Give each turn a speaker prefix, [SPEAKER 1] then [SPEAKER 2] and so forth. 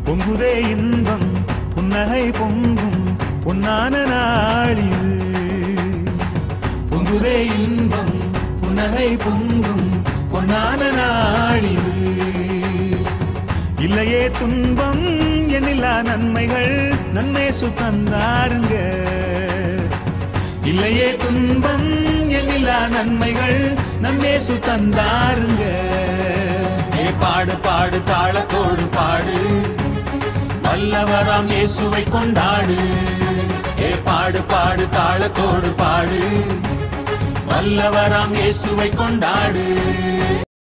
[SPEAKER 1] பொங்குதே இன்பம் புன்னகை பொங்கும் பொன்னான நாளிது பொங்குதே இன்பம் புன்னகை பொங்கும் பொன்னான நாளிது இல்லையே துன்பம் எண்ணில்லா நன்மைகள் நன்மேசு தந்தாருங்க இல்லையே துன்பம் எண்ணில்லா நன்மைகள் நன்மேசு தந்தாருங்க
[SPEAKER 2] ஏ பாடு பாடு தாளத்தோடு பாடு வல்லவராம் இயேசுவை கொண்டாடு ஏ பாடு பாடு தாளத்தோடு பாடு வல்லவராம் இயேசுவை கொண்டாடு